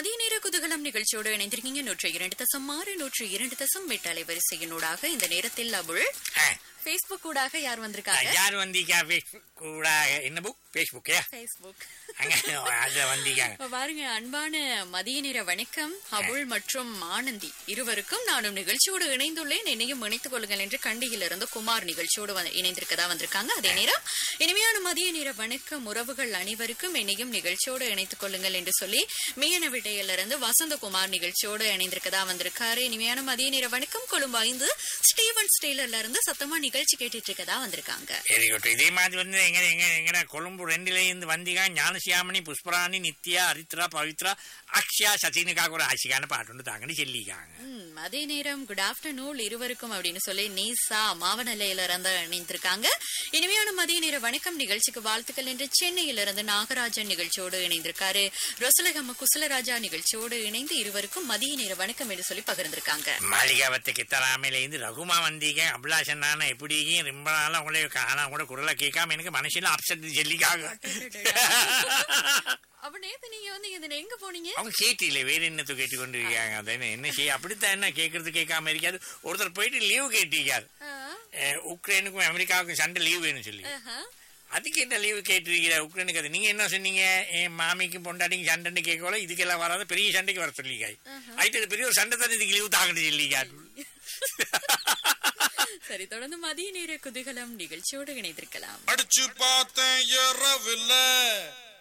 மதிய நேர குதூகலம் நிகழ்ச்சியோடு இணைந்திருக்கீங்க நூற்றி இரண்டு தசம் ஆறு நூற்றி இரண்டு தசம் எட்டு அலைவரிசையினூடாக இந்த நேரத்தில் அபுள் ஆ, பேஸ்புக் ஊடாக யார் ஆ, வந்திருக்காங்க யார் வந்தீங்க ஃபேஸ்புக் கூட என்ன புக் ஃபேஸ்புக்கே பேஸ்புக் அங்க அத வந்தீங்க இப்ப பாருங்க அன்பான மதிய நேர வணக்கம் அபுள் மற்றும் ஆனந்தி இருவருக்கும் நானும் நிகழ்ச்சியோடு இணைந்துள்ளேன் என்னையும் இணைத்துக் கொள்ளுங்கள் என்று கண்டியிலிருந்து குமார் நிகழ்ச்சியோடு வந்து- இணைந்திருக்கதா வந்திருக்காங்க அதே நேரம் இனிமையான மதிய நேர வணக்கம் உறவுகள் அனைவருக்கும் என்னையும் நிகழ்ச்சியோடு இணைத்துக் கொள்ளுங்கள் என்று சொல்லி மீன விடையிலிருந்து வசந்தகுமார் நிகழ்ச்சியோடு இணைந்திருக்கதா வந்திருக்காரு இனிமையான மதிய நேர வணக்கம் கொழும்பு ஐந்து ஸ்டீவன் ஸ்டெய்லர்ல இருந்து சத்தமா நிகழ்ச்சி கேட்டுட்டு இருக்கதா வந்திருக்காங்க வெரி குட் இதே மாதிரி வந்து எங்க எங்க எங்கட கொழும்பு ரெண்டுல இருந்து வந்தீங்க ஞானசியாமணி புஷ்பராணி நித்யா ஹரித்ரா பவித்ரா அக்ஷயா சச்சினுக்காக ஒரு ஆசிக்கான பாட்டு ஒன்று தாங்கன்னு சொல்லிக்காங்க ம், அதே நேரம் குட் ஆஃப்டர்நூன் இருவருக்கும் அப்படின்னு சொல்லி நீசா மாவநிலையில இருந்து இணைந்திருக்காங்க இனிமையான மதிய நேர வணக்கம் நிகழ்ச்சிக்கு வாழ்த்துக்கள் என்று சென்னையில இருந்து நாகராஜன் நிகழ்ச்சியோடு இணைந்திருக்காரு ரொசலகம்ம குசலராஜா நிகழ்ச்சியோடு இணைந்து இருவருக்கும் மதிய நேர வணக்கம் என்று சொல்லி பகிர்ந்திருக்காங்க மாளிகாவத்துக்கு தராமையில இருந்து ரகுமா வந்தீங்க அபிலாஷன் நானும் எப்படி ரொம்ப நாளா உங்களை காணா கூட குரலை கேட்காம எனக்கு மனசுல அப்செட் சொல்லிக்காங்க அப்ப நேத்து நீங்க வந்து இதுல எங்க போனீங்க அவங்க கேட்டில வேற என்னத்தை கேட்டு கொண்டு இருக்காங்க அதானே என்ன செய்ய அப்படித்தான் என்ன கேட்கறது கேட்காம இருக்காது ஒருத்தர் போயிட்டு லீவு கேட்டிருக்காரு ஆ, அஹ், உக்ரைனுக்கும் அமெரிக்காவுக்கும் சண்டை லீவ் வேணும் சொல்லி ஆஹா. அதுக்கு என்ன லீவு கேட்டிருக்கிற உக்ரைனுக்கு அது நீங்க என்ன சொன்னீங்க என் மாமிக்கும் பொண்டாட்டிக்கும் சண்டைன்னு கேட்கல இதுக்கெல்லாம் வராத பெரிய சண்டைக்கு வர சொல்லிக்காய் அதுக்கு பெரிய ஒரு சண்டை தானே இதுக்கு லீவு தாங்கன்னு சொல்லிக்காரு சரி தொடர்ந்து மதிய நேர குதூகலம் நிகழ்ச்சியோடு இணைந்திருக்கலாம் அடிச்சு பார்த்தேன் இரவுல